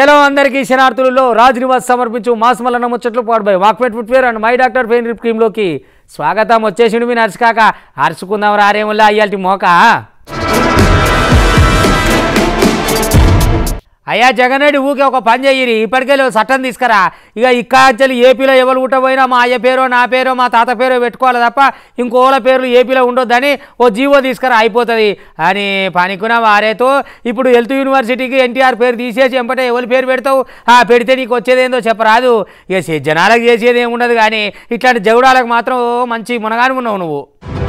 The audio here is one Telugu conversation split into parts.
చలో అందరికీ శనార్థులలో రాజ్ నివాస్ సమర్పించు మాస్ మల్లన్న ముచ్చట్లు పాడుబై Walkmate footwear and my doctor pain రిప్ క్రీమ్లోకి స్వాగతం వచ్చేసిండు మీ నర్సుకాక అరుచుకుందాం రారేముల్లా అయ్యాల్టి మోక అయ్యా జగన్ రెడ్డి ఊకే ఒక పని చెయ్యిరి ఇప్పటికే లేవు చట్టం తీసుకురా ఇక ఇక్కాంచెలు ఏపీలో ఎవరు ఉట్టబోయినా మా అయ్య పేరో నా పేరో మా తాత పేరో పెట్టుకోవాలి తప్ప ఇంకోళ్ళ పేర్లు ఏపీలో ఉండొద్దని ఓ జీవో తీసుకురా అయిపోతుంది అని పనికున్న వారేతో ఇప్పుడు హెల్త్ యూనివర్సిటీకి ఎన్టీఆర్ పేరు తీసేసి ఎంపటే ఎవరి పేరు పెడతావు ఆ పెడితే నీకు వచ్చేదేందో చెప్పరాదు ఇక చే- జనాలకు చేసేది ఏమి ఉండదు కానీ ఇట్లాంటి జగుడాలకు మాత్రం మంచి మునగాని ఉన్నావు నువ్వు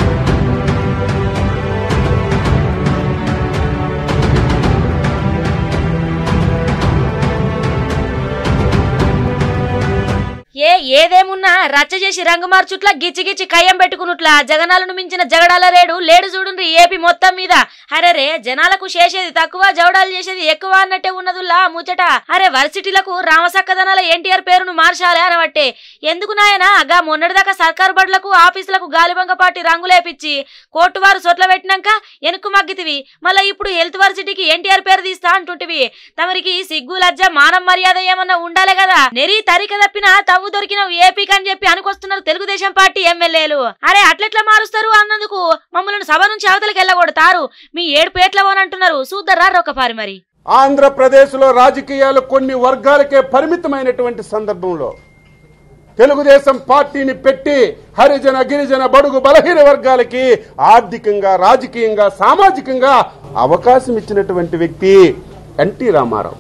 ఏ ఏదేమున్నా రచ్చ చేసి రంగు మార్చుట్లా గిచ్చి గిచ్చి కయ్యం పెట్టుకున్నట్లా జగనాలను మించిన జగడాల రేడు లేడు చూడుండ్రి ఏపీ మొత్తం మీద అరే రే జనాలకు చేసేది తక్కువ జవడాలు చేసేది ఎక్కువ అన్నట్టే ఉన్నదుల్లా ముచ్చట అరే వర్సిటీలకు రామసక్కదనాల ఎన్టీఆర్ పేరును మార్చాలి అనబట్టే ఎందుకు నాయనా గా మొన్నటిదాకా సర్కారు బడులకు ఆఫీసులకు గాలిబంగ పాటి రంగులేపిచ్చి కోర్టు వారు సొట్ల పెట్టినాక ఎనుకు మగ్గితివి మళ్ళా ఇప్పుడు హెల్త్ వర్సిటీకి ఎన్టీఆర్ పేరు తీస్తా అంటుంటివి తమరికి సిగ్గు లజ్జ మానం మర్యాద ఏమన్నా ఉండాలి కదా నెరి తరిక తప్పిన తవ్వు దొరికిన ఏపీకి అని చెప్పి అనుకొస్తున్నారు తెలుగుదేశం పార్టీ ఎమ్మెల్యేలు అరే అట్లెట్లా మారుస్తారు అన్నందుకు మమ్మల్ని సభ నుంచి అవతలకి వెళ్ళగొడతారు మీ ఏడు పేట్ల అంటున్నారు చూద్దరా ఒకపారి మరి ఆంధ్రప్రదేశ్లో రాజకీయాలు కొన్ని వర్గాలకే పరిమితమైనటువంటి సందర్భంలో తెలుగుదేశం పార్టీని పెట్టి హరిజన గిరిజన బడుగు బలహీన వర్గాలకి ఆర్థికంగా రాజకీయంగా సామాజికంగా అవకాశం ఇచ్చినటువంటి వ్యక్తి ఎన్టీ రామారావు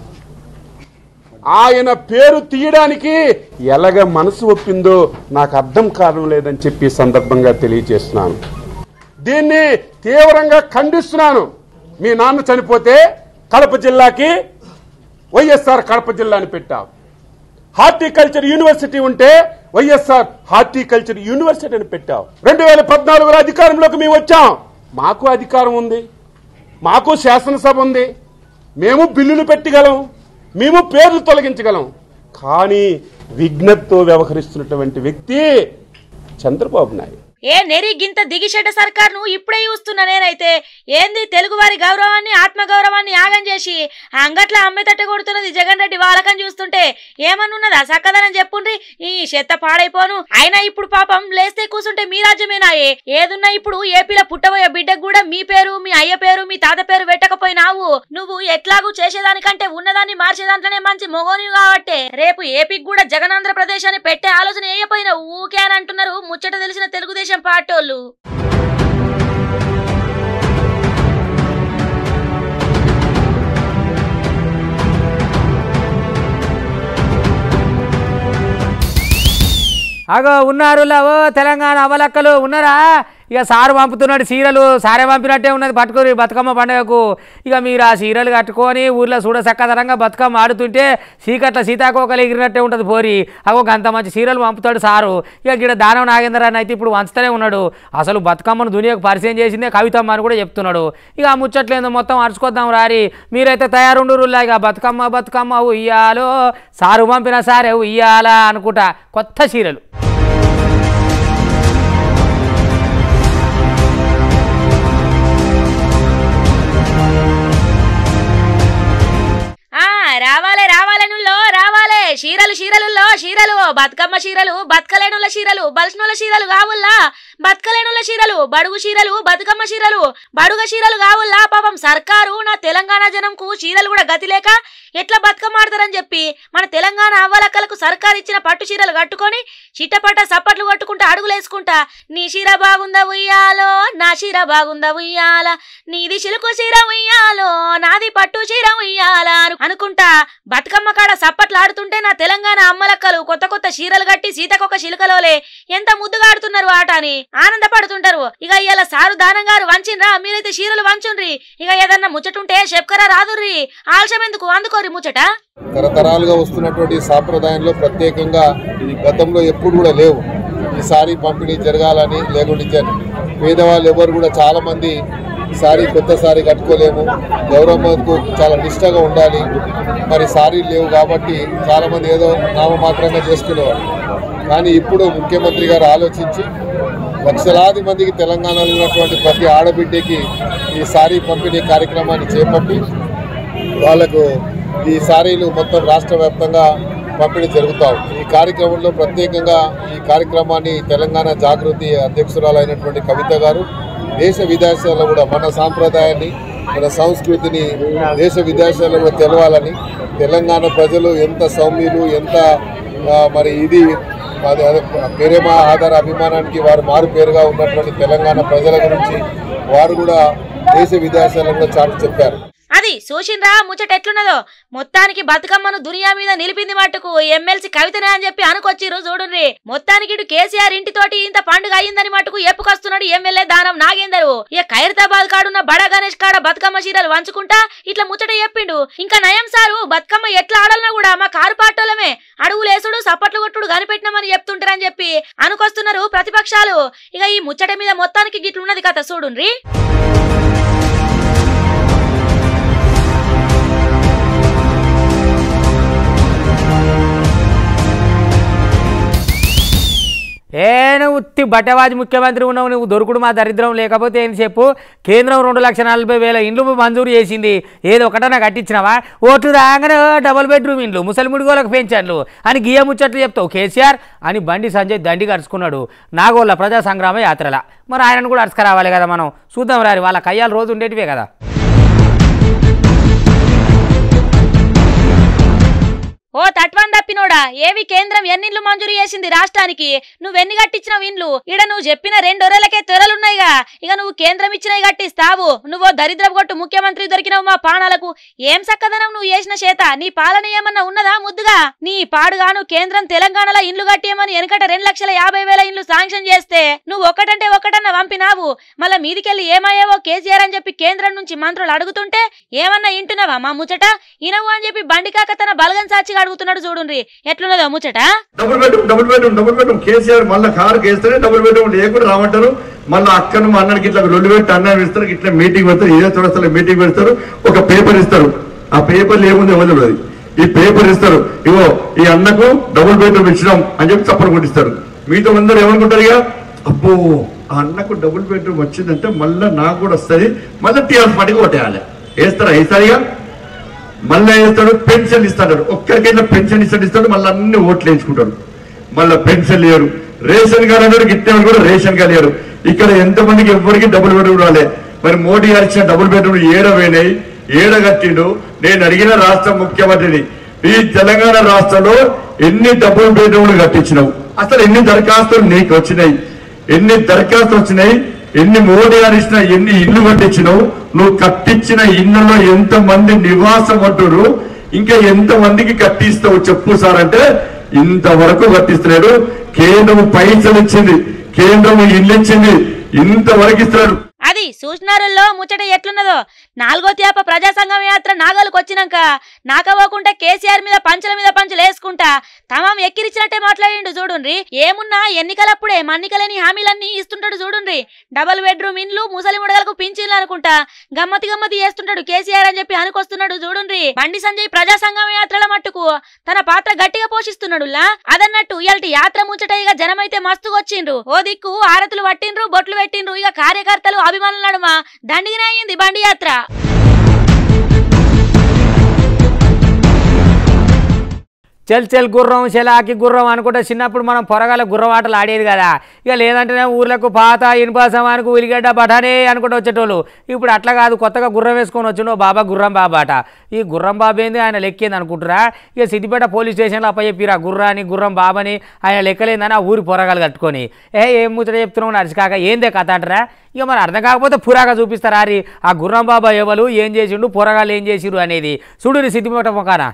ఆయన పేరు తీయడానికి ఎలాగ మనసు ఒప్పిందో నాకు అర్థం కావడం లేదని చెప్పి ఈ సందర్భంగా తెలియజేస్తున్నాను దీన్ని తీవ్రంగా ఖండిస్తున్నాను మీ నాన్న చనిపోతే కడప జిల్లాకి వైఎస్ఆర్ కడప జిల్లాని పెట్టావు హార్టికల్చర్ యూనివర్సిటీ ఉంటే వైఎస్ఆర్ హార్టికల్చర్ యూనివర్సిటీ అని పెట్టావు రెండు వేల పద్నాలుగులో అధికారంలోకి మేము వచ్చాం మాకు అధికారం ఉంది మాకు శాసనసభ ఉంది మేము బిల్లులు పెట్టగలం మేము పేర్లు తొలగించగలం కానీ విఘ్నతతో వ్యవహరిస్తున్నటువంటి వ్యక్తి చంద్రబాబు నాయుడు ఏ నెరి గింత దిగిషెడ్డ సర్కార్ను ఇప్పుడే చూస్తున్నా నేనైతే ఏంది తెలుగు వారి గౌరవాన్ని ఆత్మ గౌరవాన్ని యాగం చేసి అంగట్ల అమ్మెతట్ట కొడుతున్నది జగన్ రెడ్డి వాళ్ళకం చూస్తుంటే ఏమనున్నదా సక్కదనం చెప్పుండ్రి ఈ చెత్త పాడైపోను అయినా ఇప్పుడు పాపం లేస్తే కూర్చుంటే మీ రాజ్యమేనాయే ఏదున్నా ఇప్పుడు ఏపీలో పుట్టబోయే బిడ్డకు కూడా మీ పేరు మీ అయ్య పేరు మీ తాత పేరు పెట్టకపోయినావు నువ్వు ఎట్లాగూ చేసేదానికంటే ఉన్నదాన్ని మార్చేదాంట్లోనే మంచి మొగోని కాబట్టే రేపు ఏపీకి కూడా జగనాంధ్రప్రదేశ్ అని పెట్టే ఆలోచన వేయపోయిన ఊకే అని అంటున్నారు ముచ్చట తెలిసిన తెలుగుదేశం పార్టోళ్ళు అగో ఉన్నారు లవో తెలంగాణ అవలక్కలు ఉన్నారా ఇక సారు పంపుతున్నాడు సీరలు సారే పంపినట్టే ఉన్నది పట్టుకొని బతుకమ్మ పండుగకు ఇక మీరు ఆ సీరలు కట్టుకొని ఊర్లో చూడ చక్కదనంగా బతుకమ్మ ఆడుతుంటే సీకట్ల సీతాకోకలు ఎగిరినట్టే ఉంటుంది పోరి అగో అంత మంచి సీరలు పంపుతాడు సారు ఇక ఇక్కడ దానం నాగేంద్ర అని అయితే ఇప్పుడు వంచుతూనే ఉన్నాడు అసలు బతుకమ్మను దునియాకు పరిచయం చేసిందే కవితమ్మ అని కూడా చెప్తున్నాడు ఇక ఆ ముచ్చట్లేందో మొత్తం అరుచుకొద్దాం రారి మీరైతే తయారుండురులా ఇక బతుకమ్మ బతుకమ్మ ఉయ్యాలో సారు పంపిన సారే ఉయ్యాలా అనుకుంటా కొత్త సీరలు ఆ రావాలే రావాలే నుల్లో రావాలే చీరలు చీరలుల్లో చీరలు బతుకమ్మ చీరలు బతకలేనుల చీరలు బలసినుల చీరలు కావుల్లా బతకలేనుల చీరలు బడుగు చీరలు బతుకమ్మ చీరలు బడుగ చీరలు కావుల్లా పాపం సర్కారు నా తెలంగాణ జనంకు చీరలు కూడా గతి లేక ఎట్లా బతుకమ్మ ఆడతారని చెప్పి మన తెలంగాణ అవ్వలక్కలకు సర్కారు ఇచ్చిన పట్టు చీరలు కట్టుకొని చిట్టపట్ట సప్పట్లు కొట్టుకుంటా అడుగులేసుకుంటా నీ చీర బాగుందా ఉయ్యాలో నా చీర బాగుందా ఉయ్యాల నీది చిలుకు చీర ఉయ్యాలో నాది పట్టు చీర ఉయ్యాల అను- అనుకుంటా బతుకమ్మ కాడ సప్పట్లు ఆడుతుంటే నా తెలంగాణ అమ్మలక్కలు కొత్త కొత్త చీరలు కట్టి సీతకొక చిలుకలోలే ఎంత ముద్దుగా ఆడుతున్నారు ఆట అని ఆనందపడుతుంటారు ఇక ఇవాళ సారు దానం గారు వంచిండ్రా మీరైతే చీరలు వంచుండ్రి ఇక ఏదన్నా ముచ్చటుంటే చెప్పుకరా రాదుర్రి ఆలస్యం ఎందుకు అందుకోరి ముచ్చట తరతరాలుగా వస్తున్నటువంటి సాంప్రదాయంలో ప్రత్యేకంగా ఇది గతంలో ఎప్పుడు కూడా లేవు ఈసారి పంపిణీ జరగాలని లేకుంటే జ- పేదవాళ్ళు ఎవరు కూడా చాలా మంది సారీ కొత్త సారీ కట్టుకోలేము గౌరమ్మకు చాలా నిష్టగా ఉండాలి మరి సారీ లేవు కాబట్టి చాలా మంది ఏదో నామమాత్రంగా చేసుకునేవారు కానీ ఇప్పుడు ముఖ్యమంత్రి గారు ఆలోచించి లక్షలాది మందికి తెలంగాణలో ఉన్నటువంటి ప్రతి ఆడబిడ్డకి ఈ సారీ పంపిణీ కార్యక్రమాన్ని చేపట్టి వాళ్ళకు ఈ సారీలు మొత్తం రాష్ట్ర వ్యాప్తంగా పంపిణీ జరుగుతూ ఉంది ఈ కార్యక్రమంలో ప్రత్యేకంగా ఈ కార్యక్రమాన్ని తెలంగాణ జాగృతి అధ్యక్షురాలైనటువంటి కవిత గారు దేశ విదేశాల్లో కూడా మన సాంప్రదాయాన్ని మన సంస్కృతిని దేశ విదేశాల్లో కూడా తెలవాలని తెలంగాణ ప్రజలు ఎంత సౌమ్యులు ఎంత ఆ, మరి ఇది అది అదే ప్రేమ ఆధార అభిమానానికి వారు మారు పేరుగా ఉన్నటువంటి తెలంగాణ ప్రజల గురించి వారు కూడా దేశ విదేశాల్లో కూడా చాటి చెప్పారు అది చూసిండ్రా ముచ్చట ఎట్లున్నదో మొత్తానికి బతుకమ్మను దునియా మీద నిలిపింది మట్టుకు ఎమ్మెల్సీ కవితనే అని చెప్పి అనుకొచ్చిర్రు చూడుండ్రి మొత్తానికి ఇటు కేసీఆర్ ఇంటితోటి ఇంత పండుగ అయ్యిందని మట్టుకు ఎప్పుకొస్తున్నాడు ఎమ్మెల్యే దానం నాగేందరు ఇక ఖైరతాబాద్ కాడున్న బడా గణేష్ కాడ బతుకమ్మ చీరలు వంచుకుంటా ఇట్లా ముచ్చట చెప్పిండు ఇంకా నయం సారు బతుకమ్మ ఎట్లా ఆడాలన్నా కూడా మా కారు పాటోలమే అడుగులేసుడు సప్పట్లు కొట్టుడు కనిపెట్టినామని చెప్తుంటారని చెప్పి అనుకొస్తున్నారు ప్రతిపక్షాలు ఇక ఈ ముచ్చట మీద మొత్తానికి గిట్లున్నది కథ చూడుండ్రి ఏ నువ్వు ఉత్తి బట్టవాజి ముఖ్యమంత్రి ఉన్నావు నువ్వు దొరుకుడు మా దరిద్రం లేకపోతే ఏం చెప్పు కేంద్రం రెండు లక్షల నలభై వేల ఇండ్లు మంజూరు చేసింది ఏదో ఒకటన్నా కట్టించినావా ఓట్లు రాగానే డబుల్ బెడ్రూమ్ ఇండ్లు ముసలిముడిగోళ్ళకు పెంచాను అని గియ్య ముచ్చట్లు చెప్తావు కేసీఆర్ అని బండి సంజయ్ దండి కరుచుకున్నాడు నాగోళ్ళ ప్రజా సంగ్రామ యాత్రల మరి ఆయనను కూడా అరుచుకురావాలి కదా మనం చూద్దాం రారి వాళ్ళ కయ్యాలు రోజు ఉండేటివే కదా ఓ తట్వాన్ తప్పినోడా ఏవి కేంద్రం ఎన్నిండ్లు మంజూరు చేసింది రాష్ట్రానికి నువ్వెన్ని కట్టించినావు ఇండ్లు ఇడ నువ్వు చెప్పిన రెండొరలకే తెరలున్నాయిగా ఇక నువ్వు కేంద్రం ఇచ్చినవి కట్టిస్తావు నువ్వు దరిద్రపు కొట్టు ముఖ్యమంత్రి దొరికినావు మా పానాలకు ఏం సక్కదనం నువ్వు చేసిన చేత నీ పాలన ఏమన్నా ఉన్నదా ముద్దుగా నీ పాడుగాను కేంద్రం తెలంగాణలో ఇండ్లు కట్టేయమని వెనకట రెండు లక్షల యాభై వేల ఇండ్లు శాంక్షన్ చేస్తే నువ్వు ఒకటంటే ఒకటన్నా పంపినావు మళ్ళా మీదికెళ్ళి ఏమయ్యావో కేసీఆర్ అని చెప్పి కేంద్రం నుంచి మంత్రులు అడుగుతుంటే ఏమన్నా ఇంటున్నావా మా ముచ్చట ఇనవు అని చెప్పి బండికాక తన బలగం సాక్షిగా అడుగుతున్నాడు చూడుండ్రి ఎట్లున్నదో ముచ్చట double bedroom double bedroom double bedroom KCR మళ్ళీ కారు వేస్తేనే డబుల్ బెడ్రూమ్ లేకుండా రామంటారు మళ్ళీ అక్కను మా అన్నకి ఇట్లా లొల్లి పెట్టి అన్న ఇస్తారు ఇట్లా మీటింగ్ పెడతారు ఇదే చూడస్తారు మీటింగ్ పెడతారు ఒక పేపర్ ఇస్తారు ఆ పేపర్లు ఏముంది ఎవరు అది ఈ పేపర్ ఇస్తారు ఇగో ఈ అన్నకు డబుల్ బెడ్రూమ్ ఇచ్చినాం అని చెప్పి చప్పలు కొట్టిస్తారు మీతో అందరూ ఏమనుకుంటారు ఇక అబ్బో ఆ అన్నకు డబుల్ బెడ్రూమ్ వచ్చిందంటే మళ్ళీ నాకు కూడా వస్తుంది మళ్ళీ టీఆర్ఎస్ పార్టీకి ఓటేయాలి వేస్తారా వేస్తారుగా మళ్ళీ వేస్తాడు పెన్షన్ ఇస్తాడు ఒక్కరికైనా పెన్షన్ ఇస్తాడు ఇస్తాడు మళ్ళీ అన్ని ఓట్లు వేయించుకుంటాడు మళ్ళీ పెన్షన్ లేరు రేషన్ కార్డు అన్నాడు గిట్టిన కూడా రేషన్ కార్డు లేరు ఇక్కడ ఎంతమందికి ఎవరికి డబుల్ బెడ్రూమ్ రాలే మరి మోడీ గారు ఇచ్చిన డబుల్ బెడ్రూమ్ ఏడ పోయినాయి ఏడ కట్టిండు నేను అడిగిన రాష్ట్ర ముఖ్యమంత్రిని ఈ తెలంగాణ రాష్ట్రంలో ఎన్ని డబుల్ బెడ్రూమ్లు కట్టించినావు అసలు ఎన్ని దరఖాస్తులు నీకు వచ్చినాయి ఎన్ని దరఖాస్తులు వచ్చినాయి ఎన్ని మోడీ గారు ఇచ్చిన ఎన్ని ఇల్లు కట్టించినావు నువ్వు కట్టించిన ఇళ్లలో ఎంత మంది నివాసం అంటున్నారు ఇంకా ఎంత మందికి కట్టిస్తావు చెప్పు సార్ అంటే ఇంతవరకు కట్టిస్తున్నాడు కేంద్రం పైసలు ఇచ్చింది కేంద్రం ఇల్లు ఇచ్చింది ఇంతవరకు ఇస్తున్నాడు అది సూచనరుల్లో ముచ్చట ఎట్లున్నదో నాలుగో త్యాప ప్రజా సంఘం యాత్ర నాగోలకు వచ్చినాక నాకపోకుండా కేసీఆర్ మీద పంచుల మీద పంచులు వేసుకుంటా తమాం ఎక్కిరిచ్చినట్టే మాట్లాడిండు చూడుండ్రి ఏమున్నా ఎన్నికలప్పుడే మన్నికలేని హామీలన్నీ ఇస్తుంటాడు చూడుండ్రి డబుల్ బెడ్రూమ్ ఇండ్లు ముసలి ముడగలకు పింఛన్లు అనుకుంటా గమ్మతి గమ్మతి చేస్తుంటాడు కేసీఆర్ అని చెప్పి అనుకొస్తున్నాడు చూడుండ్రి బండి సంజయ్ ప్రజా సంఘం యాత్రల మట్టుకు తన పాత్ర గట్టిగా పోషిస్తున్నాడు అదన్నట్టు ఇయాల్టి యాత్ర ముచ్చట ఇక జనమైతే మస్తుగా వచ్చిండ్రు ఓ దిక్కు ఆరతులు పట్టిండ్రు బొట్లు పెట్టిండ్రు ఇక కార్యకర్తలు అభిమానుల నడుమ దండిగానే అయ్యింది బండి యాత్ర చెల్ చెల్ గుర్రం చెలాకి గుర్రం అనుకుంటే చిన్నప్పుడు మనం పొరగాల గుర్రం ఆటలు ఆడేది కదా ఇక లేదంటేనే ఊర్లకు పాత ఇనుప సమానికి ఉలిగడ్డ బఠానే అనుకుంటూ వచ్చేటోళ్ళు ఇప్పుడు అట్లా కాదు కొత్తగా గుర్రం వేసుకొని వచ్చిండు బాబా గుర్రం బాబా అట ఈ గుర్రం బాబా ఏంది ఆయన లెక్కేంది అనుకుంటారా ఇక సిద్దిపేట పోలీస్ స్టేషన్లో అప్ప చెప్పిరా గుర్రాన్ని గుర్రం బాబాని ఆయన లెక్కలేందని ఆ ఊరి పొరగాలు కట్టుకొని ఏ ఏం ముచ్చట చెప్తున్నావు నడిచికాక ఏందే కథ అంటారా ఇక మరి అర్థం కాకపోతే పురాగా చూపిస్తారా అరి ఆ గుర్రం బాబా ఎవరు ఏం చేసిండు పొరగాలు ఏం చేసిరు అనేది చూడు సిద్దిపేట మొకాన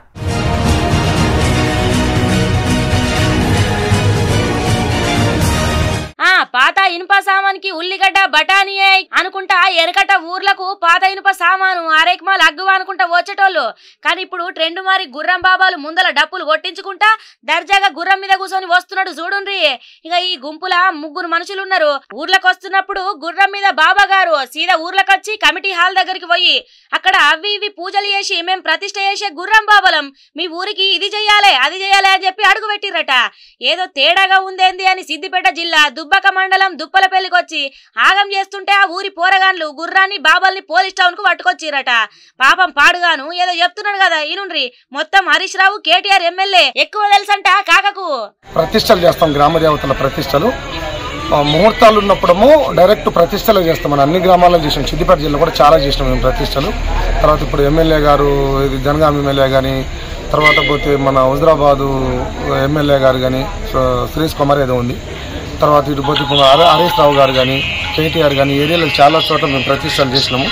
ఆ పాత ఇనుప సామాన్కి ఉల్లిగడ్డ బఠానీయే అనుకుంటా ఎనకట ఊర్లకు పాత ఇనుప సామాను అరేకమాలు అగ్గువ అనుకుంటా వచ్చేటోళ్ళు కానీ ఇప్పుడు ట్రెండ్ మారి గుర్రం బాబాలు ముందల డప్పులు కొట్టించుకుంటా దర్జాగా గుర్రం మీద కూర్చొని వస్తున్నాడు చూడుండ్రి ఇక ఈ గుంపుల ముగ్గురు మనుషులు ఉన్నారు ఊర్లకు వస్తున్నప్పుడు గుర్రం మీద బాబా గారు సీదా ఊర్లకు వచ్చి కమిటీ హాల్ దగ్గరికి పోయి అక్కడ అవి ఇవి పూజలు చేసి మేం ప్రతిష్ట చేసే గుర్రం బాబలం మీ ఊరికి ఇది చెయ్యాలి అది చెయ్యాలి అని చెప్పి అడుగు పెట్టిరట ఏదో తేడాగా ఉందేంది అని సిద్దిపేట జిల్లా దుబ్బక మండలం దుప్పల పెళ్లికొచ్చి ఆగం చేస్తుంటే ఆ ఊరి పోరగాన్లు గుర్రాన్ని బాబల్ని పోలీస్ టౌన్ కు పట్టుకొచ్చిరట పాపం పాడుగాను ఏదో చెప్తున్నాడు కదా ఈనుండ్రి మొత్తం హరీష్ రావు కేటీఆర్ ఎమ్మెల్యే ఎక్కువ తెలుసంట కాకకు ప్రతిష్టలు చేస్తాం గ్రామ దేవతల ప్రతిష్టలు ఆ, ముహూర్తాలు ఉన్నప్పుడేమో డైరెక్ట్ ప్రతిష్టలు చేస్తాం మన అన్ని గ్రామాల్లో చేసాం సిద్దిపేట జిల్లా కూడా చాలా చేసినాం మేము ప్రతిష్టలు తర్వాత ఇప్పుడు ఎమ్మెల్యే గారు ఇది జనగాం ఎమ్మెల్యే కానీ తర్వాత పోతే మన హుజరాబాదు ఎమ్మెల్యే గారు కానీ సురేష్ కుమార్ ఏదో ఉంది తర్వాత ఇటు పోతే ఇప్పుడు హర- హరీష్ రావు గారు కానీ కేటీఆర్ కానీ ఏరియాలో చాలా చోట్ల మేము ప్రతిష్టలు చేసినాము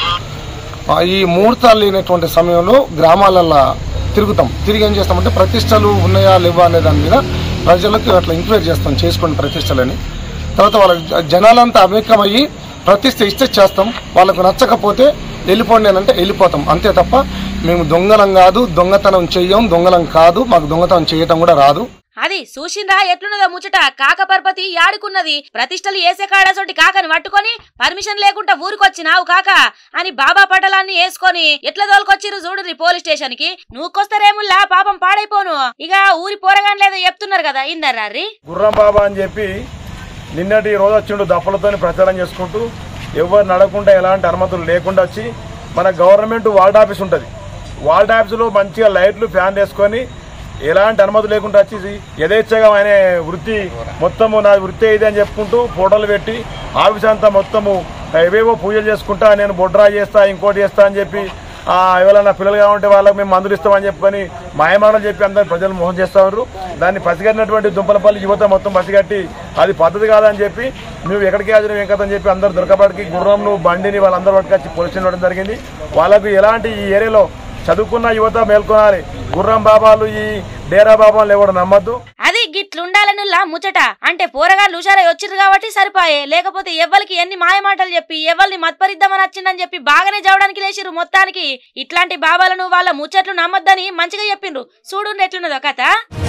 ఆ, ఈ ముహూర్తాలు లేనటువంటి సమయంలో గ్రామాలల్లో తిరుగుతాం తిరిగి ఏం చేస్తామంటే ప్రతిష్టలు ఉన్నాయా లేవా అనే దాని మీద ప్రజలకు అట్లా ఎంక్వైరీ చేస్తాం చేసుకోండి ప్రతిష్టలని తర్వాత వాళ్ళ జ- జనాలంతా అమేకమయ్యి ప్రతిష్ట ఇస్తే చేస్తాం వాళ్ళకు నచ్చకపోతే వెళ్ళిపోండి అని అంటే వెళ్ళిపోతాం అంతే తప్ప మేము దొంగలం కాదు దొంగతనం చెయ్యం దొంగలం కాదు మాకు దొంగతనం చేయటం కూడా రాదు అది సూచిండ్రా ఎట్లున్నదో ముచ్చట కాక పర్పతి యాడుకున్నది ప్రతిష్టలు ఏసే కాడసోటి కాకని పట్టుకొని పర్మిషన్ లేకుండా ఊరికొచ్చినావు కాక అని బాబా పటలాన్ని వేసుకొని ఎట్లా తోలుకొచ్చిరు చూడుర్రి పోలీస్ స్టేషన్ కి నువ్వుకొస్తారేముల్లా పాపం పాడైపోను ఇక ఊరి పోరగాని లేదో చెప్తున్నారు కదా ఇందర్రారి గుర్రం బాబా అని చెప్పి నిన్నటి రోజు వచ్చిండు దప్పలతో ప్రచారం చేసుకుంటూ ఎవరు నడకుండా ఎలాంటి అనుమతులు లేకుండా వచ్చి మన గవర్నమెంట్ వార్డ్ ఆఫీస్ ఉంటుంది వార్డ్ ఆఫీసులో మంచిగా లైట్లు ఫ్యాన్ వేసుకొని ఎలాంటి అనుమతి లేకుండా వచ్చి యథేచ్ఛగా ఆయన వృత్తి మొత్తము నా వృత్తి ఇది అని చెప్పుకుంటూ ఫోటోలు పెట్టి ఆఫీస్ అంతా మొత్తము ఏవేవో పూజలు చేసుకుంటా నేను బొడ్రా చేస్తా ఇంకోటి చేస్తా అని చెప్పి ఆ, ఎవరైనా పిల్లలు కావాలంటే వాళ్ళకి మేము మందులు ఇస్తామని చెప్పుకొని మాయమాటలు చెప్పి అందరు ప్రజలు మోసం చేస్తా ఉన్నారు దాన్ని పసిగట్టినటువంటి దుంపలపల్లి యువత మొత్తం పసిగట్టి అది పద్ధతి కాదని చెప్పి నువ్వు ఎక్కడికి హాజరు వెంకతని చెప్పి అందరు దొరకబడికి గుర్రంను బండిని వాళ్ళందరూ పట్టుకొచ్చి పోలీస్ స్టేషన్ ఇవ్వడం జరిగింది వాళ్ళకు ఎలాంటి ఈ ఏరియాలో చదువుకున్న యువత మేల్కొనాలి గుర్రం బాబాలు ఈ డేరా బాబాలు ఎవరు నమ్మద్దు అది గిట్లుండాలనుల్లా ముచ్చట అంటే పోరగాళ్ళు హుషారై వచ్చిర్రు కాబట్టి సరిపాయే లేకపోతే ఎవ్వరికి ఎన్ని మాయమాటలు చెప్పి ఎవరిని మత్పరిద్దామని వచ్చిందని చెప్పి బాగానే చదవడానికి లేచిర్రు మొత్తానికి ఇట్లాంటి బాబాలను వాళ్ళ ముచ్చట్లు నమ్మొద్దని మంచిగా చెప్పిండ్రు చూడు ఎట్లున్నదో కథ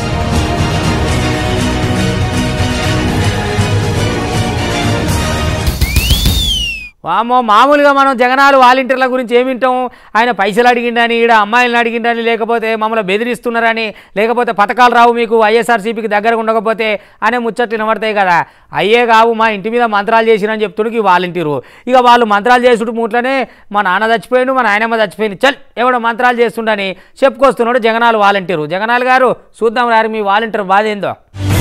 వామో మామూలుగా మనం జగనాలు వాలంటీర్ల గురించి ఏమి వింటాం ఆయన పైసలు అడిగిండని ఈడ అమ్మాయిలను అడిగిండని లేకపోతే మమ్మల్ని బెదిరిస్తున్నారని లేకపోతే పథకాలు రావు మీకు వైఎస్ఆర్సీపీకి దగ్గర ఉండకపోతే అనే ముచ్చట్లు వినబడతాయి కదా అయ్యే కావు మా ఇంటి మీద మంత్రాలు చేసిరని చెప్తుడికి వాలంటీరు ఇక వాళ్ళు మంత్రాలు చేసుడు మూట్లనే మా నాన్న చచ్చిపోయాడు మా నాయనమ్మ చచ్చిపోయింది చల్ ఎవడో మంత్రాలు చేస్తుండని చెప్పుకొస్తున్నాడు జగనాలు వాలంటీరు జగనాలు గారు చూద్దాం రారు మీ వాలంటీర్ బాధ ఏందో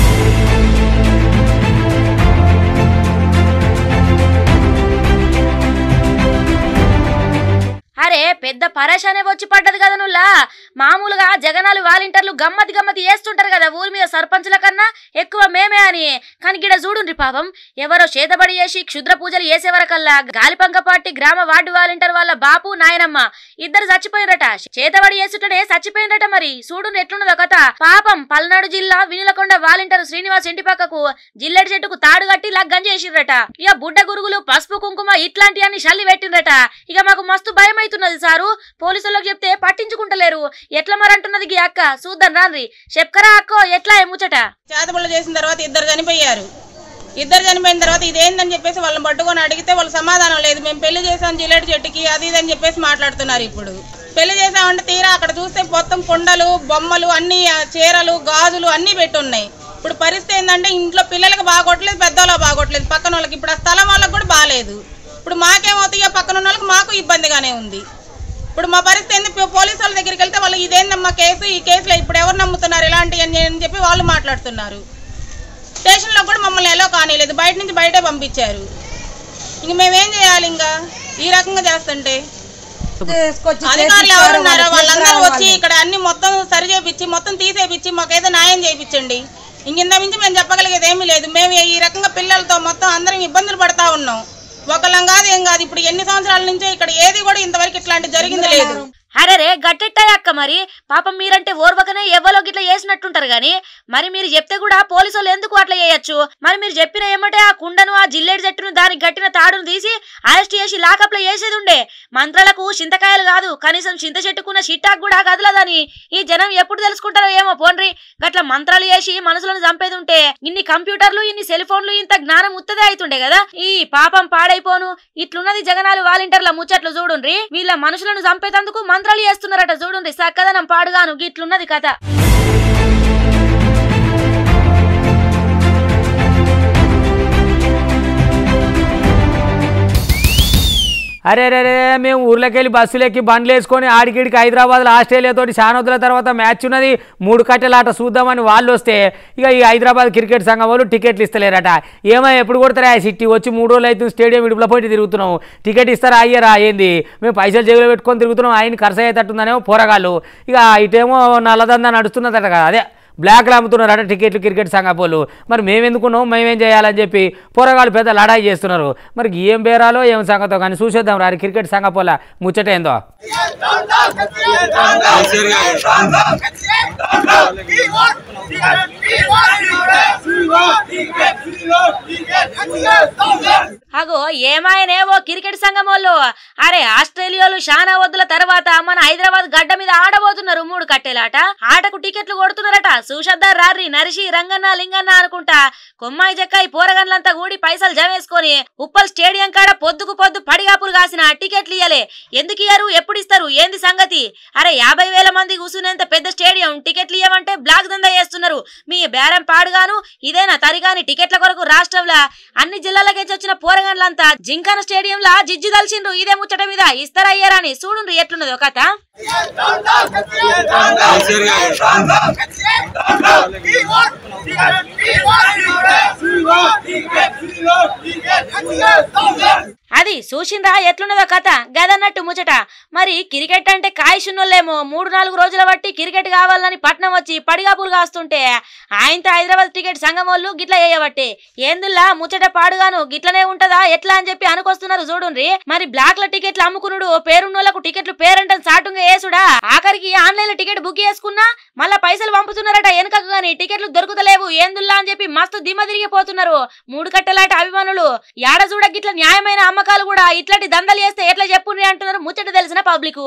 అరే పెద్ద పరేషానే వచ్చి పడ్డది కదా నుల్లా మామూలుగా జగనాలు వాలంటీర్లు గమ్మతి గమ్మతి వేస్తుంటారు కదా ఊరి మీద సర్పంచుల కన్నా ఎక్కువ మేమే అని కానీ గిడ చూడుండ్రి పాపం ఎవరో చేతబడి చేసి క్షుద్ర పూజలు చేసేవరకల్లా గాలిపంక పార్టీ గ్రామ వార్డు వాలంటీర్ వాళ్ళ బాపు నాయనమ్మ ఇద్దరు చచ్చిపోయినరట చేతబడి చేసుటనే చచ్చిపోయినరట మరి చూడు ఎట్లున్నదో కథ పాపం పల్నాడు జిల్లా వినులకొండ వాలంటీర్ శ్రీనివాస్ ఇంటి పక్కకు జిల్లెడి చెట్టుకు తాడు కట్టి లగ్గం చేసిర్రట ఇక బుడ్డ గురుగులు పసుపు కుంకుమ ఇట్లాంటి అని చల్లి పెట్టిండ్రట ఇక మాకు మస్తు భయం అవుతున్నది సారు పోలీసులకు చెప్తే పట్టించుకుంటలేరు ఎట్లా మరంటున్నది గీ అక్క చూద్దాం రాన్రి చెప్పకరా అక్కో ఎట్లా ఏ ముచ్చట చేతబడులు చేసిన తర్వాత ఇద్దరు చనిపోయారు ఇద్దరు చనిపోయిన తర్వాత ఇదేందని చెప్పేసి వాళ్ళని పట్టుకొని అడిగితే వాళ్ళు సమాధానం లేదు మేము పెళ్లి చేసాం జిల్లెడి చెట్టుకి అది ఇది అని చెప్పేసి మాట్లాడుతున్నారు ఇప్పుడు పెళ్లి చేసామంటే తీరా అక్కడ చూస్తే మొత్తం కొండలు బొమ్మలు అన్ని ఆ, చీరలు గాజులు అన్ని పెట్టి ఉన్నాయి ఇప్పుడు పరిస్థితి ఏంటంటే ఇంట్లో పిల్లలకు బాగోట్లేదు పెద్దవాళ్ళకి బాగోట్లేదు పక్కన వాళ్ళకి ఇప్పుడు ఆ స్థలం వాళ్ళకి కూడా బాగాలేదు ఇప్పుడు మాకేమవుతాయో పక్కన ఉన్న వాళ్ళకి మాకు ఇబ్బందిగానే ఉంది ఇప్పుడు మా పరిస్థితి ఏంది పో- పోలీసు వాళ్ళ దగ్గరికి వెళ్తే వాళ్ళు ఇదేందమ్మా కేసు ఈ కేసులో ఇప్పుడు ఎవరు నమ్ముతున్నారు ఇలాంటి అని అని చెప్పి వాళ్ళు మాట్లాడుతున్నారు స్టేషన్లో కూడా మమ్మల్ని ఎలా కానీలేదు బయట నుంచి బయటే పంపించారు ఇంక మేమేం చేయాలి ఇంకా ఈ రకంగా చేస్తుంటే అధికారులు ఎవరు ఉన్నారో వాళ్ళందరూ వచ్చి ఇక్కడ అన్ని మొత్తం సరి చేపించి మొత్తం తీసేపించి మాకేదో న్యాయం చేయించండి ఇంకింత మించి మేము చెప్పగలిగేది ఏమీ లేదు మేము ఈ రకంగా పిల్లలతో మొత్తం అందరం ఇబ్బందులు పడతా ఉన్నాం ఒకళ్ళం కాదు ఏం కాదు ఇప్పుడు ఎన్ని సంవత్సరాల నుంచో ఇక్కడ ఏది కూడా ఇంతవరకు ఇట్లాంటి జరిగింది లేదు అరే గట్టెట్టాయి అక్క మరి పాపం మీరంటే ఓర్వకనే ఎవరో గిట్లా చేసినట్టుంటారు గాని మరి మీరు చెప్తే కూడా పోలీసు వాళ్ళు ఎందుకు అట్లా చేయొచ్చు మరి మీరు చెప్పిన ఏమంటే ఆ కుండను ఆ జిల్లేడు చెట్టును దానికి గట్టిన తాడును తీసి అరెస్ట్ చేసి లాకప్ లో వేసేది ఉండే మంత్రాలకు చింతకాయలు కాదు కనీసం చింత చెట్టుకున్న చిట్టాకు కూడా కదలదని ఈ జనం ఎప్పుడు తెలుసుకుంటారో ఏమో పోన్రి గట్ల మంత్రాలు చేసి మనుషులను చంపేది ఉంటే ఇన్ని కంప్యూటర్లు ఇన్ని సెల్ ఫోన్లు ఇంత జ్ఞానం ఉత్తదే అవుతుండే కదా ఈ పాపం పాడైపోను ఇట్లున్నది జగనాలు వాలంటీర్ల ముచ్చట్లు చూడుండ్రి వీళ్ళ మనుషులను చంపేతందుకు మంత్రాలు చేస్తున్నారట చూడుండ్రి సక్కదనం పాడుగాను గిట్లున్నది కథ అరే రే రే మేము ఊర్లోకి వెళ్ళి బస్సులు ఎక్కి బండ్లు వేసుకొని ఆడికిడికి హైదరాబాద్లో ఆస్ట్రేలియాతోటి శానొద్దుల తర్వాత మ్యాచ్ ఉన్నది మూడు కట్టెలాట చూద్దామని వాళ్ళు వస్తే ఇక ఈ హైదరాబాద్ క్రికెట్ సంఘం వాళ్ళు టికెట్లు ఇస్తలేరట ఏమో ఎప్పుడు కొడతారా ఆ సిటీ వచ్చి మూడు రోజులు అయితే స్టేడియం విడుపుల పోయి తిరుగుతున్నాం టికెట్ ఇస్తారా అయ్యారా ఏంది మేము పైసలు జేబులో పెట్టుకొని తిరుగుతున్నాం ఆయన ఖర్చు అయ్యేటట్టుందనేమో పోరగాళ్ళు ఇక ఇటేమో నల్లదందా నడుస్తున్నదట కదా అదే బ్లాక్లు అమ్ముతున్నారట టికెట్లు క్రికెట్ సంఘపోలు మరి మేమెందుకున్నాం మేమేం చేయాలని చెప్పి పోరగాళ్ళు పెద్ద లడాయి చేస్తున్నారు మరి ఏం బేరాలో ఏం సంగతో కానీ చూసేద్దాం రారి క్రికెట్ సంఘపోల ముచ్చటేందో అగో ఏమాయనే ఓ క్రికెట్ సంఘం వాళ్ళు అరే ఆస్ట్రేలియాలు శానా వద్దుల తర్వాత మన హైదరాబాద్ గడ్డ మీద ఆడబోతున్నారు మూడు కట్టేలాట ఆటకు టికెట్లు కొడుతున్నారట సుషద్దార్ రారి నరిషి రంగన్న లింగన్న అనుకుంటా కొమ్మాయి జక్కాయి పోరగన్లంతా కూడి పైసలు జమేసుకొని ఉప్పల్ స్టేడియం కాడ పొద్దుకు పొద్దు పడిగాపులు కాసిన టికెట్లు ఇయ్యలే ఎందుకు ఇయ్యరు ఎప్పుడు ఇస్తారు ఏంది సంగతి అరే యాభై వేల మంది కూసునేంత పెద్ద స్టేడియం టికెట్లు ఇయ్యమంటే బ్లాక్ దందా చేస్తున్నారు మీ బేరం పాడుగాను ఇదేనా తరిగాని టికెట్ల కొరకు రాష్ట్రంలో అన్ని జిల్లాలకి వచ్చిన పోరగాండ్లంతా జింకాన స్టేడియంలా జిజ్జు దల్చిండ్రు ఇదే ముచ్చట మీద ఇస్తారా అయ్యారా అని చూడుండ్రు ఎట్లున్నదో కథ అది చూసిండ్రా ఎట్లున్నదో కథ గదన్నట్టు ముచ్చట మరి క్రికెట్ అంటే కాయసున్నోళ్ళేమో మూడు నాలుగు రోజుల బట్టి క్రికెట్ కావాలని పట్నం వచ్చి పడిగాపులు కాస్తుంటే ఆయనతో హైదరాబాద్ టికెట్ సంఘం వాళ్ళు గిట్ల చేయబట్టే ఏందుల్లా ముచ్చట పాడుగాను గిట్లనే ఉంటదా ఎట్లా అని చెప్పి అనుకొస్తున్నారు చూడుండ్రి మరి బ్లాక్ ల టికెట్లు అమ్ముకునుడు పేరున్నోళ్లకు టికెట్లు పేరంటని సాటుంగా వేసుడా ఆఖరికి ఆన్లైన్ లో టికెట్ బుక్ చేసుకున్నా మళ్ళా పైసలు పంపుతున్నారట వెనకకు గాని టికెట్లు దొరుకుతలేవు ఏందుల్లా అని చెప్పి మస్తు దిమ్మ తిరిగిపోతున్నారు మూడు కట్టలాట అభిమానులు యాడ చూడ గిట్ల న్యాయమైన అమ్మకాలు కూడా ఇట్లాంటి దందలు చేస్తే ఎట్లా చెప్పుండ్రి అంటున్నారు ముచ్చట తెలిసిన పబ్లిక్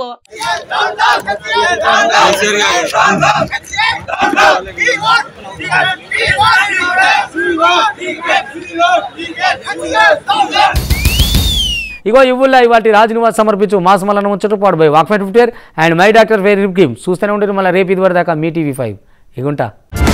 ఇగో ఇవ్వుల్లా ఇవాటి రాజనివాస్ సమర్పించు మాస్ మల్లన్న ముచ్చట పాడు బై వాక్మెట్ ఫిఫ్టీర్ అండ్ మై డాక్టర్ ఫేర్ కిమ్ చూస్తూనే ఉంటుంది మళ్ళీ రేపు ఇది వరదాకా మీ టీవీ ఫైవ్ ఇగుంటా